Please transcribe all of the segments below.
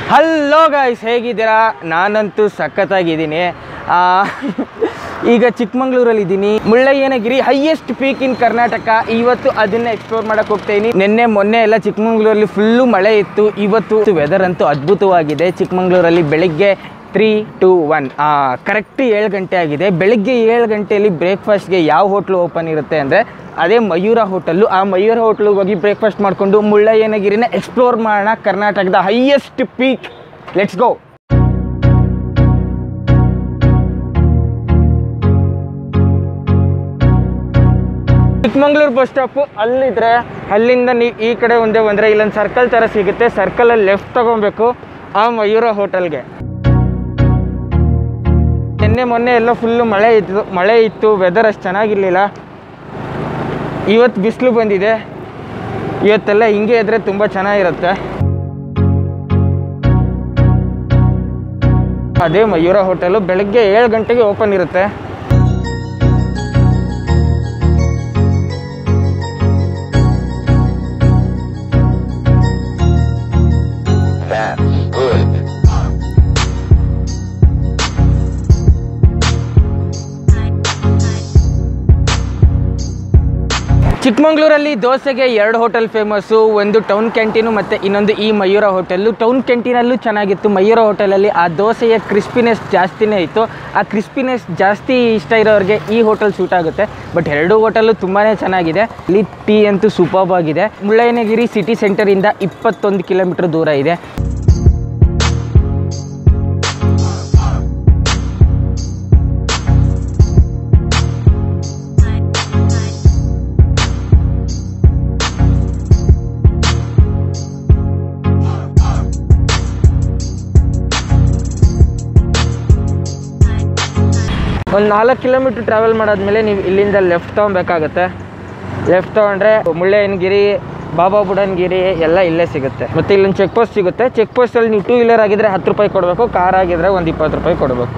Hello guys ಹೇಗಿದ್ದೀರಾ ನಾನಂತೂ ಸಖತ್ತಾಗಿದ್ದೀನಿ ಆ, ಈಗ ಚಿಕ್ಕಮಂಗ್ಳೂರಲ್ಲಿ ಇದ್ದೀನಿ ಮುಳ್ಳಯ್ಯನಗಿರಿ ಹೈಯೆಸ್ಟ್ ಪೀಕ್ ಇನ್ ಕರ್ನಾಟಕ ಇವತ್ತು ಅದನ್ನ ಎಕ್ಸ್ಪ್ಲೋರ್ ಮಾಡಕ್ಕೆ ಹೋಗ್ತೀನಿ ನಿನ್ನೆ ಮೊನ್ನೆ ಎಲ್ಲ ಚಿಕ್ಕಮಂಗ್ಳೂರಲ್ಲಿ ಫುಲ್ಲು ಮಳೆ ಇತ್ತು ಇವತ್ತು ವೆದರ್ ಅಂತೂ ಅದ್ಭುತವಾಗಿದೆ ಚಿಕ್ಕಮಂಗ್ಳೂರಲ್ಲಿ ಬೆಳಿಗ್ಗೆ ತ್ರೀ ಟು ಒನ್ ಕರೆಕ್ಟ್ ಏಳು ಗಂಟೆ ಆಗಿದೆ ಬೆಳಿಗ್ಗೆ ಏಳು ಗಂಟೆಯಲ್ಲಿ ಬ್ರೇಕ್ಫಾಸ್ಟ್ಗೆ ಯಾವ ಹೋಟ್ಲು ಓಪನ್ ಇರುತ್ತೆ ಅಂದರೆ ಅದೇ ಮಯೂರ ಹೋಟೆಲ್ಲು ಆ ಮಯೂರ ಹೋಟ್ಲಿಗೆ ಹೋಗಿ ಬ್ರೇಕ್ಫಾಸ್ಟ್ ಮಾಡಿಕೊಂಡು ಮುಳ್ಳಯ್ಯನಗಿರಿನ ಎಕ್ಸ್ಪ್ಲೋರ್ ಮಾಡೋಣ ಕರ್ನಾಟಕದ highest peak let's go Chikmagalur bus stop ಅಲ್ಲಿದ್ರೆ ಅಲ್ಲಿಂದ ನೀ ಈ ಕಡೆ ಒಂದೇ ಬಂದರೆ ಇಲ್ಲೊಂದು ಸರ್ಕಲ್ ಥರ ಸಿಗುತ್ತೆ ಸರ್ಕಲಲ್ಲಿ ಲೆಫ್ಟ್ ತಗೊಬೇಕು ಆ ಮಯೂರ ಹೋಟೆಲ್ಗೆ ನಿನ್ನೆ ಮೊನ್ನೆ ಎಲ್ಲ ಫುಲ್ಲು ಮಳೆ ಇತ್ತು ಮಳೆ ಇತ್ತು ವೆದರ್ ಅಷ್ಟು ಚೆನ್ನಾಗಿರಲಿಲ್ಲ ಇವತ್ತು ಬಿಸಿಲು ಬಂದಿದೆ ಇವತ್ತೆಲ್ಲ ಹಿಂಗೆ ಇದ್ರೆ ತುಂಬ ಚೆನ್ನಾಗಿರುತ್ತೆ ಅದೇ ಮಯೂರ ಹೋಟೆಲು ಬೆಳಗ್ಗೆ ಏಳು ಗಂಟೆಗೆ ಓಪನ್ ಇರುತ್ತೆ That's good. ಚಿಕ್ಕಮಂಗ್ಳೂರಲ್ಲಿ ದೋಸೆಗೆ ಎರಡು ಹೋಟೆಲ್ ಫೇಮಸ್ಸು ಒಂದು ಟೌನ್ ಕ್ಯಾಂಟೀನು ಮತ್ತು ಇನ್ನೊಂದು ಈ ಮಯೂರ ಹೋಟೆಲ್ಲು ಟೌನ್ ಕ್ಯಾಂಟೀನಲ್ಲೂ ಚೆನ್ನಾಗಿತ್ತು ಮಯೂರ ಹೋಟೆಲಲ್ಲಿ ಆ ದೋಸೆಯ ಕ್ರಿಸ್ಪಿನೆಸ್ ಜಾಸ್ತಿನೇ ಇತ್ತು ಆ ಕ್ರಿಸ್ಪಿನೆಸ್ ಜಾಸ್ತಿ ಇಷ್ಟ ಇರೋರಿಗೆ ಈ ಹೋಟೆಲ್ ಸೂಟ್ ಆಗುತ್ತೆ ಬಟ್ ಎರಡೂ ಹೋಟೆಲ್ಲು ತುಂಬಾ ಚೆನ್ನಾಗಿದೆ ಇಲ್ಲಿ ಟೀ ಅಂತೂ ಸೂಪರ್ಬ್ ಆಗಿದೆ ಮುಳ್ಳಯ್ಯನಗಿರಿ ಸಿಟಿ ಸೆಂಟರಿಂದ ಇಪ್ಪತ್ತೊಂದು ಕಿಲೋಮೀಟರ್ ದೂರ ಇದೆ ಒಂದು ನಾಲ್ಕು ಕಿಲೋಮೀಟ್ರ್ ಟ್ರಾವೆಲ್ ಮಾಡಾದ್ಮೇಲೆ ನೀವು ಇಲ್ಲಿಂದ ಲೆಫ್ಟ್ ತೊಗೊಬೇಕಾಗತ್ತೆ ಲೆಫ್ಟ್ ತೊಗೊಂಡ್ರೆ ಮುಳ್ಳಯ್ಯನಗಿರಿ ಬಾಬಾ ಬುಡನ್ಗಿರಿ ಎಲ್ಲ ಇಲ್ಲೇ ಸಿಗುತ್ತೆ ಮತ್ತು ಇಲ್ಲೊಂದು ಚೆಕ್ ಪೋಸ್ಟ್ ಸಿಗುತ್ತೆ ಚೆಕ್ ಪೋಸ್ಟಲ್ಲಿ ನೀವು ಟೂ ವೀಲರ್ ಆಗಿದ್ರೆ ಹತ್ತು ರೂಪಾಯಿ ಕೊಡಬೇಕು ಕಾರ್ ಆಗಿದ್ರೆ ಒಂದು ಇಪ್ಪತ್ತು ರೂಪಾಯಿ ಕೊಡಬೇಕು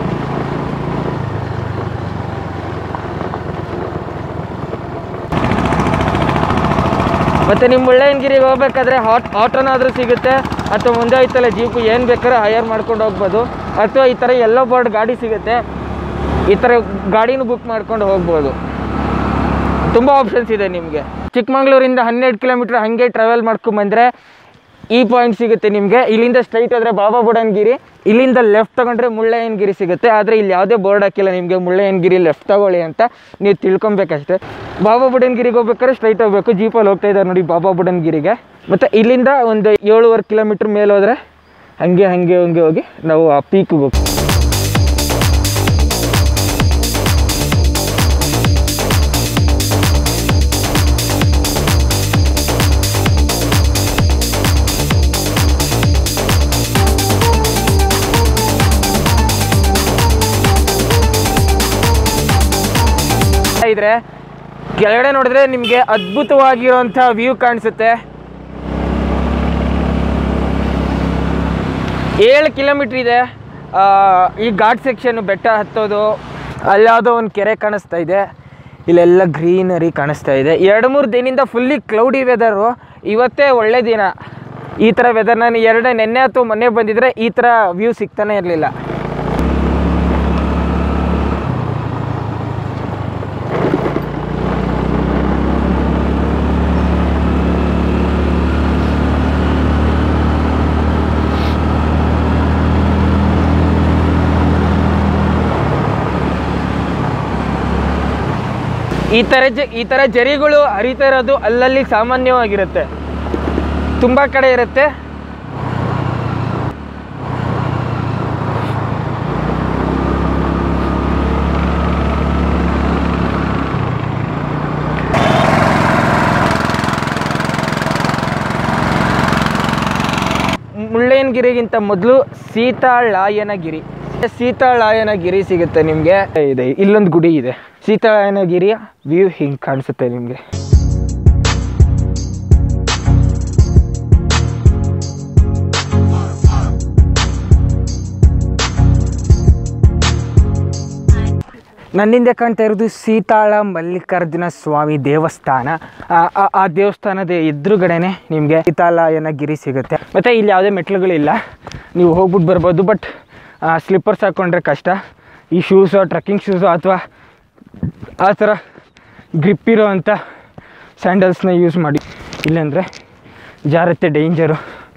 ಮತ್ತು ನಿಮ್ಮ ಮುಳ್ಳಯ್ಯನಗಿರಿಗೆ ಹೋಗ್ಬೇಕಾದ್ರೆ ಹಾಟ್ ಆಟೋನಾದರೂ ಸಿಗುತ್ತೆ ಅಥವಾ ಮುಂದೆ ಐತಲ್ಲ ಜೀಪು ಏನು ಬೇಕಾದ್ರೆ ಹೈಯರ್ ಮಾಡ್ಕೊಂಡು ಹೋಗ್ಬೋದು ಅಥವಾ ಈ ಥರ ಎಲ್ಲೋ ಬೋರ್ಡ್ ಗಾಡಿ ಸಿಗುತ್ತೆ ಈ ಥರ ಗಾಡಿನೂ ಬುಕ್ ಮಾಡ್ಕೊಂಡು ಹೋಗ್ಬೋದು ತುಂಬ ಆಪ್ಷನ್ಸ್ ಇದೆ ನಿಮಗೆ ಚಿಕ್ಕಮಂಗ್ಳೂರಿಂದ ಹನ್ನೆರಡು ಕಿಲೋಮೀಟ್ರ್ ಹಾಗೆ ಟ್ರಾವೆಲ್ ಮಾಡ್ಕೊಂಬಂದರೆ ಈ ಪಾಯಿಂಟ್ ಸಿಗುತ್ತೆ ನಿಮಗೆ ಇಲ್ಲಿಂದ ಸ್ಟ್ರೈಟ್ ಹೋದರೆ ಬಾಬಾ ಬುಡನ್ಗಿರಿ ಇಲ್ಲಿಂದ ಲೆಫ್ಟ್ ತೊಗೊಂಡ್ರೆ ಮುಳ್ಳಯ್ಯನಗಿರಿ ಸಿಗುತ್ತೆ ಆದರೆ ಇಲ್ಲಿ ಯಾವುದೇ ಬೋರ್ಡ್ ಹಾಕಿಲ್ಲ ನಿಮಗೆ ಮುಳ್ಳಯ್ಯನಗಿರಿ ಲೆಫ್ಟ್ ತಗೊಳ್ಳಿ ಅಂತ ನೀವು ತಿಳ್ಕೊಬೇಕಷ್ಟೇ ಬಾಬಾ ಬುಡನ್ಗಿರಿಗೆ ಹೋಗ್ಬೇಕಾದ್ರೆ ಸ್ಟ್ರೈಟ್ ಹೋಗ್ಬೇಕು ಜೀಪಲ್ಲಿ ಹೋಗ್ತಾ ಇದ್ದಾರೆ ನೋಡಿ ಬಾಬಾ ಬುಡನ್ಗಿರಿಗೆ ಮತ್ತು ಇಲ್ಲಿಂದ ಒಂದು ಏಳುವರೆ ಕಿಲೋಮೀಟ್ರ್ ಮೇಲೆ ಹೋದರೆ ಹಾಗೆ ಹಾಗೆ ಹಂಗೆ ಹೋಗಿ ನಾವು ಆ ಪೀಕ್ಗೆ ಹೋಗ್ತೀವಿ ಇದ್ರೆ ಕೆಳಗಡೆ ನೋಡಿದ್ರೆ ನಿಮಗೆ ಅದ್ಭುತವಾಗಿರುವಂಥ ವ್ಯೂ ಕಾಣಿಸುತ್ತೆ ಏಳು ಕಿಲೋಮೀಟ್ರ್ ಇದೆ ಆ, ಈ ಘಾಟ್ ಸೆಕ್ಷನ್ ಬೆಟ್ಟ ಹತ್ತೋದು ಅಲ್ಲಾವುದೋ ಒಂದು ಕೆರೆ ಕಾಣಿಸ್ತಾ ಇದೆ ಇಲ್ಲೆಲ್ಲ ಗ್ರೀನರಿ ಕಾಣಿಸ್ತಾ ಇದೆ ಎರಡು ಮೂರು ದಿನದಿಂದ ಫುಲ್ಲಿ ಕ್ಲೌಡಿ ವೆದರು ಇವತ್ತೇ ಒಳ್ಳೆ ದಿನ ಈ ಥರ ವೆದರ್ ನಾನು ಎರಡೇ ನೆನ್ನೆ ಅಥವಾ ಮೊನ್ನೆ ಬಂದಿದ್ರೆ ಈ ಥರ ವ್ಯೂ ಸಿಗ್ತಾನೆ ಇರಲಿಲ್ಲ ಈ ಥರ ಜ ಈ ಥರ ಜರಿಗಳು ಹರಿತಾ ಇರೋದು ಅಲ್ಲಲ್ಲಿ ಸಾಮಾನ್ಯವಾಗಿರುತ್ತೆ ತುಂಬ ಕಡೆ ಇರುತ್ತೆ ಮುಳ್ಳಯ್ಯನಗಿರಿಗಿಂತ ಮೊದಲು ಸೀತಾಳಾಯನಗಿರಿ ಸೀತಾಳಾಯನಗಿರಿ ಸಿಗುತ್ತೆ ನಿಮಗೆ ಇದೆ ಇಲ್ಲೊಂದು ಗುಡಿ ಇದೆ ಸೀತಾಳಾಯನಗಿರಿಯ ವ್ಯೂ ಹಿಂಗೆ ಕಾಣಿಸುತ್ತೆ ನಿಮಗೆ ನನ್ನಿಂದ ಕಾಣ್ತಾ ಇರೋದು ಸೀತಾಳ ಮಲ್ಲಿಕಾರ್ಜುನ ಸ್ವಾಮಿ ದೇವಸ್ಥಾನ ಆ- ಆ- ಆ ದೇವಸ್ಥಾನದ ಎದುರುಗಡೆನೆ ನಿಮಗೆ ಸೀತಾಲಯನಗಿರಿ ಸಿಗುತ್ತೆ ಮತ್ತು ಇಲ್ಲಿ ಯಾವುದೇ ಮೆಟ್ಲುಗಳಿಲ್ಲ ನೀವು ಹೋಗ್ಬಿಟ್ಟು ಬರ್ಬೋದು ಬಟ್ ಸ್ಲಿಪ್ಪರ್ಸ್ ಹಾಕ್ಕೊಂಡ್ರೆ ಕಷ್ಟ ಈ ಶೂಸು ಟ್ರಕ್ಕಿಂಗ್ ಶೂಸು ಅಥವಾ ಆ ಥರ ಗ್ರಿಪ್ ಇರೋ ಅಂಥ ಸ್ಯಾಂಡಲ್ಸ್ನ ಯೂಸ್ ಮಾಡಿ ಇಲ್ಲಾಂದರೆ ಜಾರತ್ತೆ ಡೇಂಜರು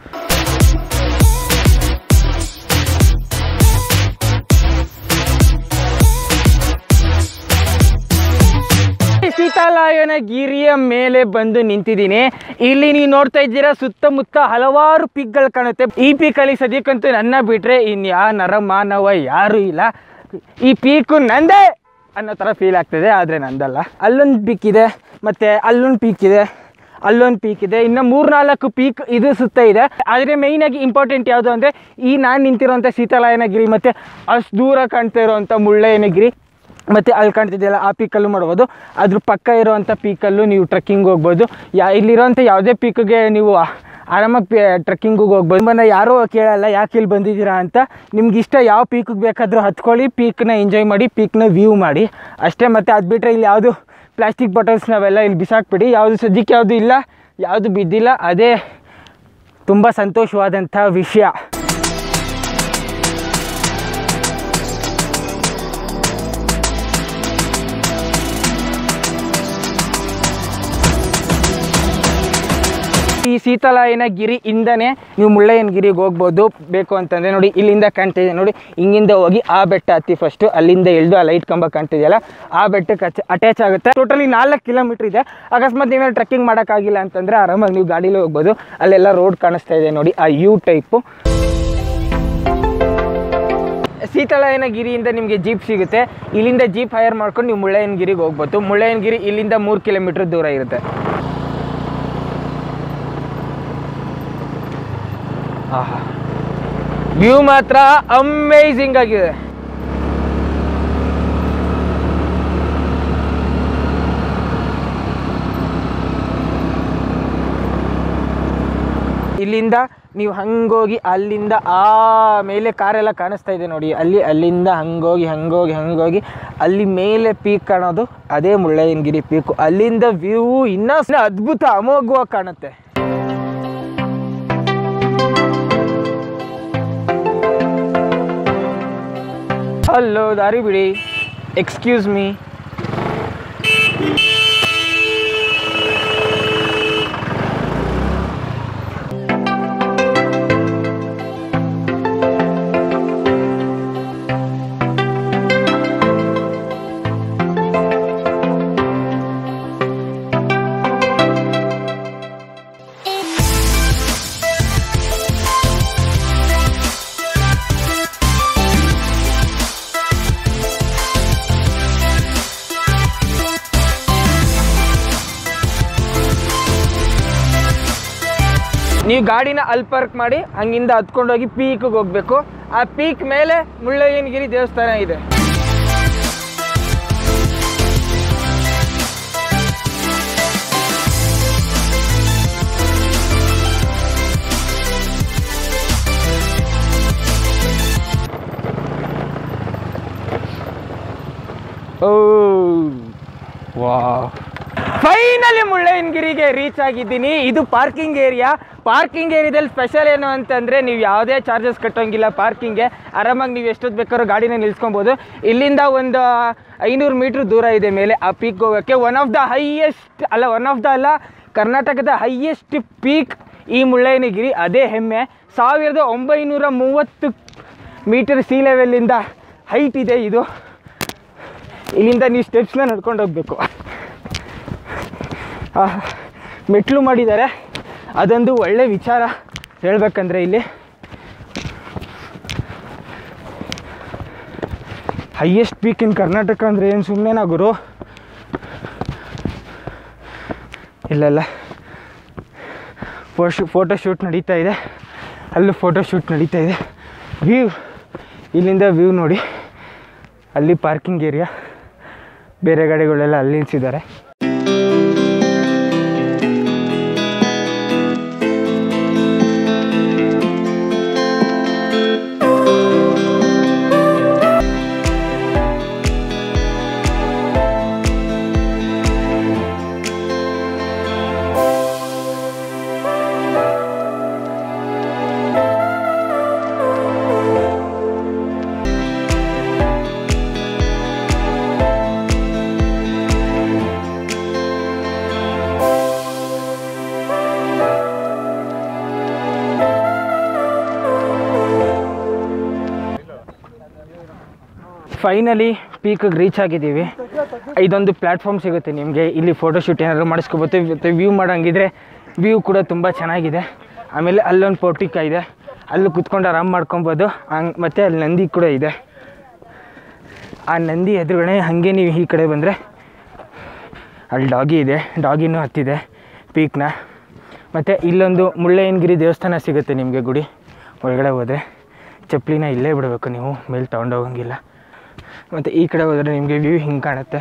ಸೀತಾಲಯನ ಗಿರಿಯ ಮೇಲೆ ಬಂದು ನಿಂತಿದ್ದೀನಿ ಇಲ್ಲಿ ನೀವು ನೋಡ್ತಾ ಇದ್ದೀರಾ ಸುತ್ತಮುತ್ತ ಹಲವಾರು ಪೀಕ್ಗಳು ಕಾಣುತ್ತೆ ಈ ಪೀಕಲ್ಲಿ ಸದ್ಯಕ್ಕಂತೂ ನನ್ನ ಬಿಟ್ರೆ ಇನ್ಯಾ ನರ ಮಾನವ ಯಾರೂ ಇಲ್ಲ ಈ ಪೀಕು ನಂದೇ ಅನ್ನೋ ಥರ ಫೀಲ್ ಆಗ್ತಿದೆ ಆದರೆ ನಂದಲ್ಲ ಅಲ್ಲೊಂದು ಪೀಕ್ ಇದೆ ಮತ್ತು ಅಲ್ಲೊಂದು ಪೀಕ್ ಇದೆ ಅಲ್ಲೊಂದು ಪೀಕ್ ಇದೆ ಇನ್ನು ಮೂರ್ನಾಲ್ಕು ಪೀಕ್ ಇದು ಸುತ್ತ ಇದೆ ಆದರೆ ಮೇಯ್ನಾಗಿ ಇಂಪಾರ್ಟೆಂಟ್ ಯಾವುದು ಅಂದರೆ ಈ ನಾನು ನಿಂತಿರೋಂಥ ಸೀತಾಲಯನಗಿರಿ ಮತ್ತು ಅಷ್ಟು ದೂರ ಕಾಣ್ತಾ ಇರೋವಂಥ ಮುಳ್ಳಯ್ಯನಗಿರಿ ಮತ್ತು ಅಲ್ಲಿ ಕಾಣ್ತಿದೆಯಲ್ಲ ಆ ಪೀಕಲ್ಲೂ ಮಾಡ್ಬೋದು ಅದ್ರ ಪಕ್ಕ ಇರೋವಂಥ ಪೀಕಲ್ಲೂ ನೀವು ಟ್ರೆಕ್ಕಿಂಗ್ ಹೋಗ್ಬೋದು ಯಾ ಇಲ್ಲಿರೋಂಥ ಯಾವುದೇ ಪೀಕ್ಗೆ ನೀವು ಆರಾಮಾಗಿ ಪಿ ಟ್ರೆಕ್ಕಿಂಗಿಗೆ ಹೋಗ್ಬೋದು ನಿಮ್ಮನ್ನು ಯಾರೂ ಕೇಳಲ್ಲ ಯಾಕೆ ಇಲ್ಲಿ ಬಂದಿದ್ದೀರಾ ಅಂತ ನಿಮ್ಗೆ ಇಷ್ಟ ಯಾವ ಪೀಕಿಗೆ ಬೇಕಾದರೂ ಹತ್ಕೊಳ್ಳಿ ಪೀಕ್ನ ಎಂಜಾಯ್ ಮಾಡಿ ಪೀಕ್ನ ವ್ಯೂ ಮಾಡಿ ಅಷ್ಟೇ ಮತ್ತು ಅದು ಬಿಟ್ಟರೆ ಇಲ್ಲಿ ಯಾವುದು ಪ್ಲಾಸ್ಟಿಕ್ ಬಾಟಲ್ಸ್ ನಾವೆಲ್ಲ ಇಲ್ಲಿ ಬಿಸಾಕ್ಬಿಡಿ ಯಾವುದು ಸದ್ಯಕ್ಕೆ ಯಾವುದು ಇಲ್ಲ ಯಾವುದು ಬಿದ್ದಿಲ್ಲ ಅದೇ ತುಂಬ ಸಂತೋಷವಾದಂಥ ವಿಷಯ ಈ ಸೀತಾಲಯನ ಗಿರಿ ಇಂದನೇ ನೀವು ಮುಳ್ಳಯ್ಯನ ಗಿರಿಗೆ ಹೋಗ್ಬೋದು ಬೇಕು ಅಂತಂದರೆ ನೋಡಿ ಇಲ್ಲಿಂದ ಕಾಣ್ತಿದೆ ನೋಡಿ ಹಿಂಗಿಂದ ಹೋಗಿ ಆ ಬೆಟ್ಟ ಹತ್ತಿ ಫಸ್ಟು ಅಲ್ಲಿಂದ ಎಳ್ದು ಆ ಲೈಟ್ ಕಂಬ ಕಾಣ್ತಿದೆಯಲ್ಲ ಆ ಬೆಟ್ಟಕ್ಕೆ ಅಟ್ಯಾಚ್ ಆಗುತ್ತೆ ಟೋಟಲಿ ನಾಲ್ಕು ಕಿಲೋಮೀಟ್ರ್ ಇದೆ ಅಕಸ್ಮಾತ್ ನೀವೇನು ಟ್ರೆಕ್ಕಿಂಗ್ ಮಾಡೋಕ್ಕಾಗಿಲ್ಲ ಅಂತಂದರೆ ಆರಾಮಾಗಿ ನೀವು ಗಾಡೀಲಿ ಹೋಗ್ಬೋದು ಅಲ್ಲೆಲ್ಲ ರೋಡ್ ಕಾಣಿಸ್ತಾ ಇದೆ ನೋಡಿ ಆ ಯು ಟೈಪು ಸೀತಾಲಯನ ಗಿರಿಯಿಂದ ನಿಮಗೆ ಜೀಪ್ ಸಿಗುತ್ತೆ ಇಲ್ಲಿಂದ ಜೀಪ್ ಹೈರ್ ಮಾಡ್ಕೊಂಡು ನೀವು ಮುಳ್ಳಯ್ಯನ ಗಿರಿಗೆ ಹೋಗ್ಬೋದು ಮುಳ್ಳಯ್ಯನ ಗಿರಿ ಇಲ್ಲಿಂದ ಮೂರು ಕಿಲೋಮೀಟ್ರ್ ದೂರ ಇರುತ್ತೆ ಆಹಾ ವ್ಯೂ ಮಾತ್ರ ಅಮೇಝಿಂಗ್ ಆಗಿದೆ ಇಲ್ಲಿಂದ ನೀವು ಹಂಗೋಗಿ ಅಲ್ಲಿಂದ ಆ ಮೇಲೆ ಕಾರೆಲ್ಲ ಕಾಣಿಸ್ತಾ ಇದೆ ನೋಡಿ ಅಲ್ಲಿ ಅಲ್ಲಿಂದ ಹಂಗೋಗಿ ಹಂಗೋಗಿ ಹಂಗೋಗಿ ಅಲ್ಲಿ ಮೇಲೆ ಪೀಕ್ ಕಾಣೋದು ಅದೇ ಮುಳ್ಳಯ್ಯನಗಿರಿ ಪೀಕು ಅಲ್ಲಿಂದ ವ್ಯೂ ಇನ್ನೂ ಅದ್ಭುತ ಅಮೋಘವಾಗಿ ಕಾಣುತ್ತೆ ಹಲೋ ದಾರಿ ಬಿಡಿ ಎಕ್ಸ್ಕ್ಯೂಸ್ ಮೀ ನೀವು ಗಾಡಿನ ಅಲ್ಲಿ ಪಾರ್ಕ್ ಮಾಡಿ ಹಂಗಿಂದ ಹತ್ಕೊಂಡೋಗಿ ಪೀಕಿಗೆ ಹೋಗ್ಬೇಕು ಆ ಪೀಕ್ ಮೇಲೆ ಮುಳ್ಳಯ್ಯನಗಿರಿ ದೇವಸ್ಥಾನ ಇದೆ ಓ ವಾ ಫೈನಲಿ ಮುಳ್ಳಯ್ಯನಗಿರಿಗೆ ರೀಚ್ ಆಗಿದ್ದೀನಿ ಇದು ಪಾರ್ಕಿಂಗ್ ಏರಿಯಾ ಪಾರ್ಕಿಂಗ್ ಏರಿಯಾದಲ್ಲಿ ಸ್ಪೆಷಲ್ ಏನು ಅಂತಂದರೆ ನೀವು ಯಾವುದೇ ಚಾರ್ಜಸ್ ಕಟ್ಟೋಂಗಿಲ್ಲ ಪಾರ್ಕಿಂಗ್ಗೆ ಆರಾಮಾಗಿ ನೀವು ಎಷ್ಟೊತ್ತು ಬೇಕಾದ್ರೂ ಗಾಡಿನ ನಿಲ್ಸ್ಕೊಬೋದು ಇಲ್ಲಿಂದ ಒಂದು ಐನೂರು ಮೀಟ್ರ್ ದೂರ ಇದೆ ಮೇಲೆ ಆ ಪೀಕ್ ಹೋಗೋಕ್ಕೆ ಒನ್ ಆಫ್ ದ ಹೈಯೆಸ್ಟ್ ಅಲ್ಲ ಒನ್ ಆಫ್ ದ ಅಲ್ಲ ಕರ್ನಾಟಕದ ಹೈಯೆಸ್ಟ್ ಪೀಕ್ ಈ ಮುಳ್ಳಯ್ಯನಗಿರಿ ಅದೇ ಹೆಮ್ಮೆ ಸಾವಿರದ ಒಂಬೈನೂರ ಮೂವತ್ತು ಮೀಟರ್ ಸಿ ಲೆವೆಲ್ಲಿಂದ ಹೈಟ್ ಇದೆ ಇದು ಇಲ್ಲಿಂದ ನೀವು ಸ್ಟೆಪ್ಸ್ನ ನಡ್ಕೊಂಡು ಹೋಗಬೇಕು ಮೆಟ್ಲು ಮಾಡಿದ್ದಾರೆ ಅದೊಂದು ಒಳ್ಳೆ ವಿಚಾರ ಹೇಳ್ಬೇಕಂದ್ರೆ ಇಲ್ಲಿ ಹೈಯೆಸ್ಟ್ ಪೀಕ್ ಇನ್ ಕರ್ನಾಟಕ ಅಂದರೆ ಏನು ಸುಮ್ಮನೆನಾ ಗುರು ಇಲ್ಲೆಲ್ಲ ಫೋಶು ಫೋಟೋ ಶೂಟ್ ನಡೀತಾ ಇದೆ ಅಲ್ಲೂ ಫೋಟೋ ಶೂಟ್ ನಡೀತಾ ಇದೆ ವ್ಯೂ ಇಲ್ಲಿಂದ ವ್ಯೂ ನೋಡಿ ಅಲ್ಲಿ ಪಾರ್ಕಿಂಗ್ ಏರಿಯಾ ಬೇರೆ ಗಾಡಿಗಳೆಲ್ಲ ಅಲ್ಲಿ ನಿಲ್ಸಿದ್ದಾರೆ ಫೈನಲಿ ಪೀಕಿಗೆ ರೀಚ್ ಆಗಿದ್ದೀವಿ ಇದೊಂದು ಪ್ಲ್ಯಾಟ್ಫಾರ್ಮ್ ಸಿಗುತ್ತೆ ನಿಮಗೆ ಇಲ್ಲಿ ಫೋಟೋಶೂಟ್ ಏನಾದ್ರು ಮಾಡಿಸ್ಕೋಬೋದು ಮತ್ತು ವ್ಯೂ ಮಾಡೋಂಗಿದ್ರೆ ವ್ಯೂ ಕೂಡ ತುಂಬ ಚೆನ್ನಾಗಿದೆ ಆಮೇಲೆ ಅಲ್ಲೊಂದು ಪೋರ್ಟಿಕ ಇದೆ ಅಲ್ಲೂ ಕುತ್ಕೊಂಡು ಆರಾಮ್ ಮಾಡ್ಕೊಬೋದು ಹಂಗೆ ಮತ್ತು ಅಲ್ಲಿ ನಂದಿ ಕೂಡ ಇದೆ ಆ ನಂದಿ ಎದುರುಗಡೆ ಹಾಗೆ ನೀವು ಈ ಕಡೆ ಬಂದರೆ ಅಲ್ಲಿ ಡಾಗಿ ಇದೆ ಡಾಗಿನೂ ಹತ್ತಿದೆ ಪೀಕ್ನ ಮತ್ತು ಇಲ್ಲೊಂದು ಮುಳ್ಳಯ್ಯನಗಿರಿ ದೇವಸ್ಥಾನ ಸಿಗುತ್ತೆ ನಿಮಗೆ ಗುಡಿ ಒಳಗಡೆ ಹೋದರೆ ಚಪ್ಪಲಿನ ಇಲ್ಲೇ ಬಿಡಬೇಕು ನೀವು ಮೇಲೆ ತೊಗೊಂಡೋಗಂಗಿಲ್ಲ ಮತ್ತು ಈ ಕಡೆ ಹೋದರೆ ನಿಮಗೆ ವ್ಯೂ ಹಿಂಗೆ ಕಾಣುತ್ತೆ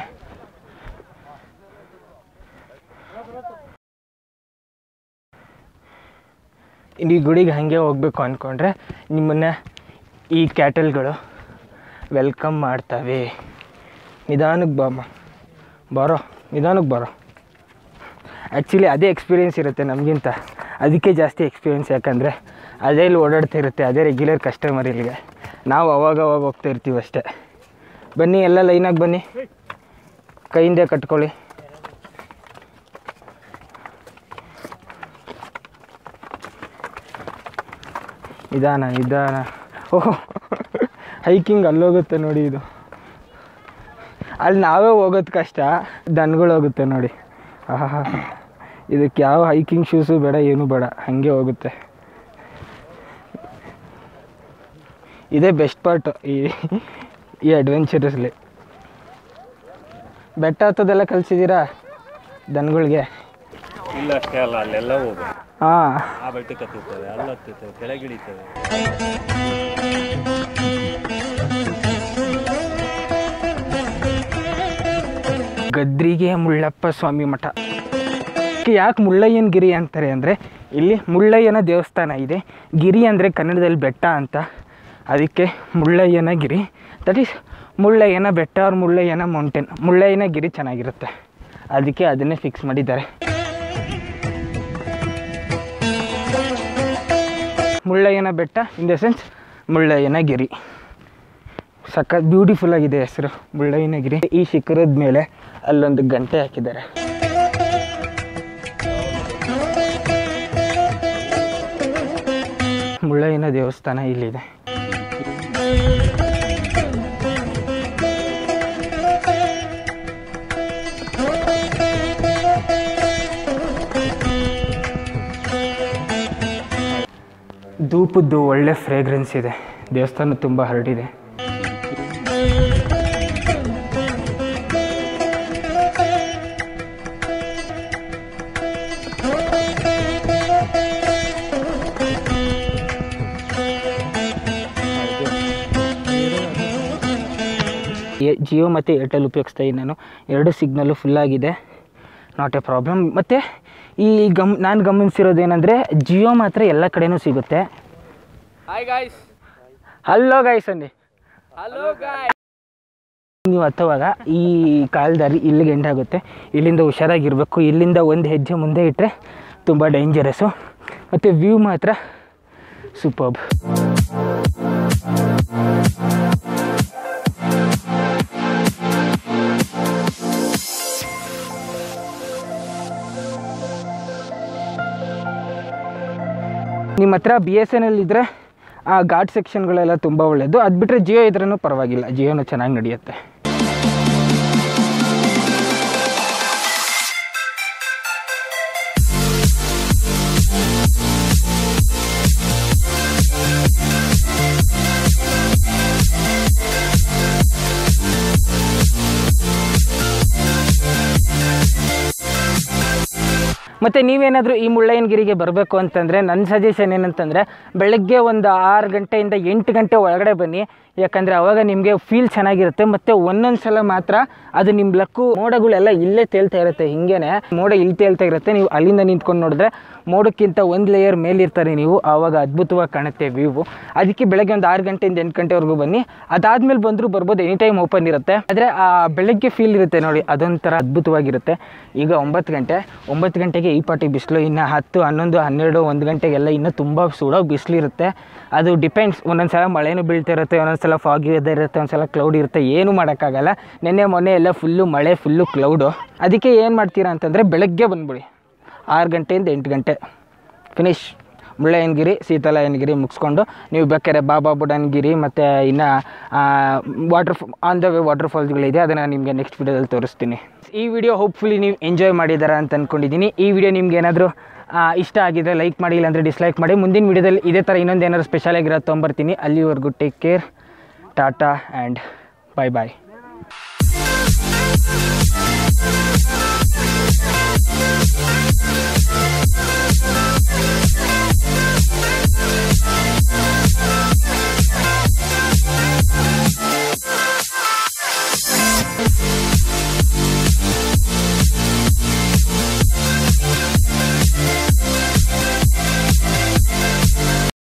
ಈ ಗುಡಿಗೆ ಹಾಗೆ ಹೋಗಬೇಕು ಅಂದ್ಕೊಂಡ್ರೆ ನಿಮ್ಮನ್ನು ಈ ಕ್ಯಾಟಲ್ಗಳು ವೆಲ್ಕಮ್ ಮಾಡ್ತವೆ ನಿಧಾನಕ್ಕೆ ಬಾಮ್ಮ ಬರೋ ನಿಧಾನಕ್ಕೆ ಬರೋ ಆ್ಯಕ್ಚುಲಿ ಅದೇ ಎಕ್ಸ್ಪೀರಿಯೆನ್ಸ್ ಇರುತ್ತೆ ನಮಗಿಂತ ಅದಕ್ಕೆ ಜಾಸ್ತಿ ಎಕ್ಸ್ಪೀರಿಯೆನ್ಸ್ ಯಾಕಂದರೆ ಅದೇ ಇಲ್ಲಿ ಓಡಾಡ್ತಾ ಇರುತ್ತೆ ಅದೇ ರೆಗ್ಯುಲರ್ ಕಸ್ಟಮರ್ ಇಲ್ಲಿಗೆ ನಾವು ಅವಾಗ ಅವಾಗ ಹೋಗ್ತಾ ಇರ್ತೀವಿ ಅಷ್ಟೇ ಬನ್ನಿ ಎಲ್ಲ ಲೈನಾಗಿ ಬನ್ನಿ ಕೈಯಿಂದ ಕಟ್ಕೊಳ್ಳಿ ನಿಧಾನ ನಿಧಾನ ಓಹ್ ಹೈಕಿಂಗ್ ಅಲ್ಲೋಗುತ್ತೆ ನೋಡಿ ಇದು ಅಲ್ಲಿ ನಾವೇ ಹೋಗೋದು ಕಷ್ಟ ದನಗಳು ಹೋಗುತ್ತೆ ನೋಡಿ ಆಹಾ ಇದಕ್ಕೆ ಯಾವ ಹೈಕಿಂಗ್ ಶೂಸು ಬೇಡ ಏನೂ ಬೇಡ ಹಾಗೆ ಹೋಗುತ್ತೆ ಇದೇ ಬೆಸ್ಟ್ ಪಾರ್ಟ್ ಈ ಈ ಅಡ್ವೆಂಚರಸ್ಲಿ ಬೆಟ್ಟ ಹತ್ತೋದೆಲ್ಲ ಕಲಿಸಿದ್ದೀರಾ ದನಗಳಿಗೆ ಇಲ್ಲ ಅಷ್ಟೇ ಅಲ್ಲ ಅಲ್ಲೆಲ್ಲ ಹೋಗು ಹಾಂ ಆ ಬೆಟ್ಟಕ್ಕೆ ಹತ್ತುತ್ತವೆ ಅಲ್ಲಿ ಹತ್ತುತ್ತವೆ ಕೆಳಗಿಳಿತವೆ ಗದ್ರಿಗೆ ಮುಳ್ಳಪ್ಪ ಸ್ವಾಮಿ ಮಠ ಯಾಕೆ ಮುಳ್ಳಯ್ಯನ ಗಿರಿ ಅಂತಾರೆ ಅಂದರೆ ಇಲ್ಲಿ ಮುಳ್ಳಯ್ಯನ ದೇವಸ್ಥಾನ ಇದೆ ಗಿರಿ ಅಂದರೆ ಕನ್ನಡದಲ್ಲಿ ಬೆಟ್ಟ ಅಂತ ಅದಕ್ಕೆ ಮುಳ್ಳಯ್ಯನ ಗಿರಿ ದಟ್ ಈಸ್ ಮುಳ್ಳಯ್ಯನ ಬೆಟ್ಟ ಅವ್ರ ಮುಳ್ಳಯ್ಯನ ಮೌಂಟೇನ್ ಮುಳ್ಳಯ್ಯನ ಗಿರಿ ಚೆನ್ನಾಗಿರುತ್ತೆ ಅದಕ್ಕೆ ಅದನ್ನೇ ಫಿಕ್ಸ್ ಮಾಡಿದ್ದಾರೆ ಮುಳ್ಳಯ್ಯನ ಬೆಟ್ಟ ಇನ್ ದ ಸೆನ್ಸ್ ಮುಳ್ಳಯ್ಯನ ಗಿರಿ ಸಖತ್ ಬ್ಯೂಟಿಫುಲ್ ಆಗಿದೆ ಹೆಸರು ಮುಳ್ಳಯ್ಯನಗಿರಿ ಈ ಶಿಖರದ ಮೇಲೆ ಅಲ್ಲೊಂದು ಗಂಟೆ ಹಾಕಿದ್ದಾರೆ ಮುಳ್ಳಯ್ಯನ ದೇವಸ್ಥಾನ ಇಲ್ಲಿದೆ ಧೂಪದ್ದು ಒಳ್ಳೆ ಫ್ರೇಗ್ರೆನ್ಸ್ ಇದೆ ದೇವಸ್ಥಾನ ತುಂಬ ಹರಡಿದೆ ಎ- ಜಿಯೋ ಮತ್ತು ಏರ್ಟೆಲ್ ಉಪಯೋಗಿಸ್ತಾ ಇದ್ದೀನಿ ನಾನು ಎರಡು ಸಿಗ್ನಲ್ಲು ಫುಲ್ಲಾಗಿದೆ ನಾಟ್ ಎ ಪ್ರಾಬ್ಲಮ್ ಮತ್ತು ಈ ಗಮ್ ನಾನು ಗಮನಿಸಿರೋದೇನೆಂದರೆ ಜಿಯೋ ಮಾತ್ರ ಎಲ್ಲ ಕಡೆನೂ ಸಿಗುತ್ತೆ ಹಾಯ್ ಗಾಯ್ಸ್ ಹಲೋ ಗೈಸ್ ಅನ್ನಿ ಹಲೋ ಗಾಯ್ ನೀವು ಹತ್ತುವಾಗ ಈ ಕಾಲ್ದಾರಿ ಇಲ್ಲಿಗೆ ಎಂಡ್ ಆಗುತ್ತೆ ಇಲ್ಲಿಂದ ಹುಷಾರಾಗಿರಬೇಕು ಇಲ್ಲಿಂದ ಒಂದು ಹೆಜ್ಜೆ ಮುಂದೆ ಇಟ್ಟರೆ ತುಂಬ ಡೇಂಜರಸ್ಸು ಮತ್ತು ವ್ಯೂ ಮಾತ್ರ ಸೂಪರ್ಬ್ ನಿಮ್ಮ ಹತ್ರ ಬಿ ಎಸ್ ಎನ್ ಎಲ್ ಇದ್ದರೆ ಆ ಘಾಟ್ ಸೆಕ್ಷನ್ಗಳೆಲ್ಲ ತುಂಬ ಒಳ್ಳೆಯದು ಅದು ಬಿಟ್ಟರೆ ಜಿಯೋ ಇದ್ರೂ ಪರವಾಗಿಲ್ಲ ಜಿಯೋನು ಚೆನ್ನಾಗಿ ನಡೆಯುತ್ತೆ ಮತ್ತು ನೀವೇನಾದರೂ ಈ ಮುಳ್ಳಯ್ಯನಗಿರಿಗೆ ಬರಬೇಕು ಅಂತಂದರೆ ನನ್ನ ಸಜೆಷನ್ ಏನಂತಂದರೆ ಬೆಳಗ್ಗೆ ಒಂದು ಆರು ಗಂಟೆಯಿಂದ ಎಂಟು ಗಂಟೆ ಒಳಗಡೆ ಬನ್ನಿ ಯಾಕಂದರೆ ಅವಾಗ ನಿಮಗೆ ಫೀಲ್ ಚೆನ್ನಾಗಿರುತ್ತೆ ಮತ್ತು ಒಂದೊಂದು ಸಲ ಮಾತ್ರ ಅದು ನಿಮ್ಮ ಲಕ್ಕು ಮೋಡಗಳೆಲ್ಲ ಇಲ್ಲೇ ತೇಲ್ತಾ ಇರುತ್ತೆ ಹಿಂಗೇನೆ ಮೋಡ ಇಲ್ಲಿ ತೇಲ್ತಾ ಇರುತ್ತೆ ನೀವು ಅಲ್ಲಿಂದ ನಿಂತ್ಕೊಂಡು ನೋಡಿದ್ರೆ ಮೋಡಕ್ಕಿಂತ ಒಂದು ಲೇಯರ್ ಮೇಲಿರ್ತಾರೆ ನೀವು ಆವಾಗ ಅದ್ಭುತವಾಗಿ ಕಾಣುತ್ತೆ ವ್ಯೂ ಅದಕ್ಕೆ ಬೆಳಗ್ಗೆ ಒಂದು ಆರು ಗಂಟೆಯಿಂದ ಎಂಟು ಗಂಟೆವರೆಗೂ ಬನ್ನಿ ಅದಾದ್ಮೇಲೆ ಬಂದರೂ ಬರ್ಬೋದು ಎನಿ ಟೈಮ್ ಓಪನ್ ಇರುತ್ತೆ ಆದರೆ ಆ ಬೆಳಗ್ಗೆ ಫೀಲ್ ಇರುತ್ತೆ ನೋಡಿ ಅದೊಂಥರ ಅದ್ಭುತವಾಗಿರುತ್ತೆ ಈಗ ಒಂಬತ್ತು ಗಂಟೆ ಒಂಬತ್ತು ಗಂಟೆಗೆ ಈ ಪಾಟಿ ಬಿಸಿಲು ಇನ್ನು ಹತ್ತು ಹನ್ನೊಂದು ಹನ್ನೆರಡು ಒಂದು ಗಂಟೆಗೆಲ್ಲ ಇನ್ನೂ ತುಂಬ ಸುಡೋ ಬಿಸಿಲಿರುತ್ತೆ ಅದು ಡಿಪೆಂಡ್ಸ್ ಒಂದೊಂದು ಸಲ ಮಳೆನೂ ಬೀಳ್ತಾ ಇರುತ್ತೆ ಒಂದೊಂದು ಸಲ ಫಾಗಿ ವೆದರ್ ಇರುತ್ತೆ ಒಂದು ಸಲ ಕ್ಲೌಡ್ ಇರುತ್ತೆ ಏನೂ ಮಾಡೋಕ್ಕಾಗಲ್ಲ ನೆನ್ನೆ ಮೊನ್ನೆ ಎಲ್ಲ ಫುಲ್ಲು ಮಳೆ ಫುಲ್ಲು ಕ್ಲೌಡು ಅದಕ್ಕೆ ಏನು ಮಾಡ್ತೀರಾ ಅಂತಂದರೆ ಬೆಳಗ್ಗೆ ಬಂದ್ಬಿಡಿ ಆರು ಗಂಟೆಯಿಂದ ಎಂಟು ಗಂಟೆ ಫಿನಿಶ್ ಮುಳ್ಳಯ್ಯನಗಿರಿ ಸೀತಾಲಯನಗಿರಿ ಮುಗಿಸ್ಕೊಂಡು ನೀವು ಬೇಕಾದ್ರೆ ಬಾಬಾ ಬುಡನ್ಗಿರಿ ಮತ್ತು ಇನ್ನು water on the way water ಫಾಲ್ಸ್ಗಳಿದೆ ಅದನ್ನು ನಿಮಗೆ ನೆಕ್ಸ್ಟ್ ವಿಡಿಯೋದಲ್ಲಿ ತೋರಿಸ್ತೀನಿ ಈ ವಿಡಿಯೋ ಹೋಪ್ಫುಲಿ ನೀವು ಎಂಜಾಯ್ ಮಾಡಿದಾರ ಅಂತ ಅಂದ್ಕೊಂಡಿದ್ದೀನಿ ಈ ವಿಡಿಯೋ ನಿಮ್ಗೆ ಏನಾದರೂ ಇಷ್ಟ ಆಗಿದೆ ಲೈಕ್ ಮಾಡಿ ಇಲ್ಲಾಂದರೆ ಡಿಸ್ಲೈಕ್ ಮಾಡಿ ಮುಂದಿನ ವಿಡಿಯೋದಲ್ಲಿ ಇದೇ ಥರ ಇನ್ನೊಂದು ಏನಾದ್ರು ಸ್ಪೆಷಲ್ ಆಗಿರೋದು ತೊಗೊಂಬರ್ತೀನಿ ಅಲ್ಲಿವರೆಗೂ take care tata and bye bye Thank